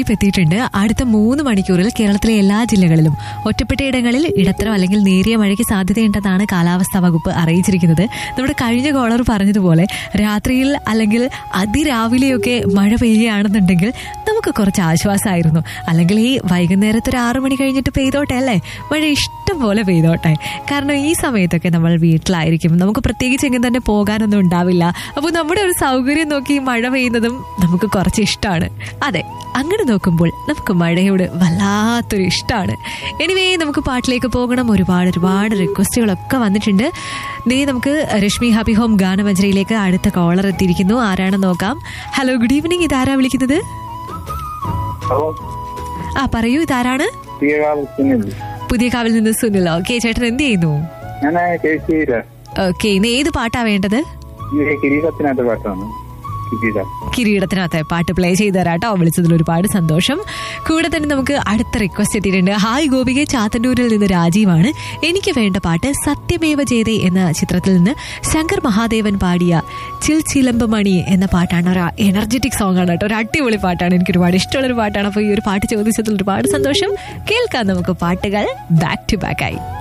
അറിയിപ്പ് എത്തിയിട്ടുണ്ട് അടുത്ത മൂന്ന് മണിക്കൂറിൽ കേരളത്തിലെ എല്ലാ ജില്ലകളിലും ഒറ്റപ്പെട്ടയിടങ്ങളിൽ ഇടത്തരം അല്ലെങ്കിൽ നേരിയ മഴയ്ക്ക് സാധ്യതയുണ്ടെന്നാണ് കാലാവസ്ഥാ വകുപ്പ് അറിയിച്ചിരിക്കുന്നത് നമ്മുടെ കഴിഞ്ഞ കോളർ പറഞ്ഞതുപോലെ രാത്രിയിൽ അല്ലെങ്കിൽ അതിരാവിലെയൊക്കെ മഴ പെയ്യുകയാണെന്നുണ്ടെങ്കിൽ നമുക്ക് കുറച്ച് ആശ്വാസമായിരുന്നു അല്ലെങ്കിൽ ഈ വൈകുന്നേരത്ത് ഒരു ആറു മണി കഴിഞ്ഞിട്ട് പെയ്തോട്ടെ അല്ലേ മഴ ഇഷ്ടം പോലെ പെയ്തോട്ടെ കാരണം ഈ സമയത്തൊക്കെ നമ്മൾ വീട്ടിലായിരിക്കും നമുക്ക് പ്രത്യേകിച്ച് എങ്ങനെ തന്നെ പോകാനൊന്നും ഉണ്ടാവില്ല അപ്പോൾ നമ്മുടെ ഒരു സൗകര്യം നോക്കി മഴ പെയ്യുന്നതും നമുക്ക് കുറച്ച് ഇഷ്ടമാണ് അതെ അങ്ങനെ നോക്കുമ്പോൾ നമുക്ക് മഴയോട് വല്ലാത്തൊരു ഇഷ്ടമാണ് എനിവേ നമുക്ക് പാട്ടിലേക്ക് പോകണം ഒരുപാട് ഒരുപാട് റിക്വസ്റ്റുകളൊക്കെ വന്നിട്ടുണ്ട് ദേ നമുക്ക് രശ്മി ഹാപ്പി ഹോം ഗാനമഞ്ജരിയിലേക്ക് അടുത്ത കോളർ എത്തിയിരിക്കുന്നു ആരാണെന്ന് നോക്കാം ഹലോ ഗുഡ് ഈവനിങ് ഇതാരാ വിളിക്കുന്നത് ഹലോ ആ പറയൂ ഇതാരാണ് പ്രിയകാലത്തിനില്ല പുതിയ കാവിൽ നിന്ന് സുനിൽ ഓക്കെ ചേട്ടൻ എന്ത് ചെയ്യുന്നു ഞാൻ കേശീര ഓക്കെ ഇന്ന് ഏത് പാട്ടാ വേണ്ടത് ഈ കിരീടത്തിനകത്ത് പാട്ടാണ് കിരീടം കിരീടത്തിനകത്ത് പാട്ട് പ്ലേ ചെയ്ത് തരാട്ടോ വിളിച്ചതിൽ ഒരുപാട് സന്തോഷം കൂടെ തന്നെ നമുക്ക് അടുത്ത റിക്വസ്റ്റ് എത്തിയിട്ടുണ്ട് ഹായ് ഗോപിക ചാത്തന്നൂരിൽ നിന്ന് രാജീവാണ് എനിക്ക് വേണ്ട പാട്ട് സത്യമേവ ജയതേ എന്ന ചിത്രത്തിൽ നിന്ന് ശങ്കർ മഹാദേവൻ പാടിയ ചിൽ ചിലമ്പ് മണി എന്ന പാട്ടാണ് ഒരു എനർജറ്റിക് സോങ് ആണ് കേട്ടോ ഒരു അടിപൊളി പാട്ടാണ് എനിക്ക് ഒരുപാട് ഇഷ്ടമുള്ള ഒരു പാട്ടാണ് അപ്പോൾ ഈ ഒരു പാട്ട് ചോദിച്ചതിൽ ഒരുപാട് സന്തോഷം കേൾക്കാം നമുക്ക് പാട്ടുകൾ ബാക്ക് ടു ബാക്ക് ആയി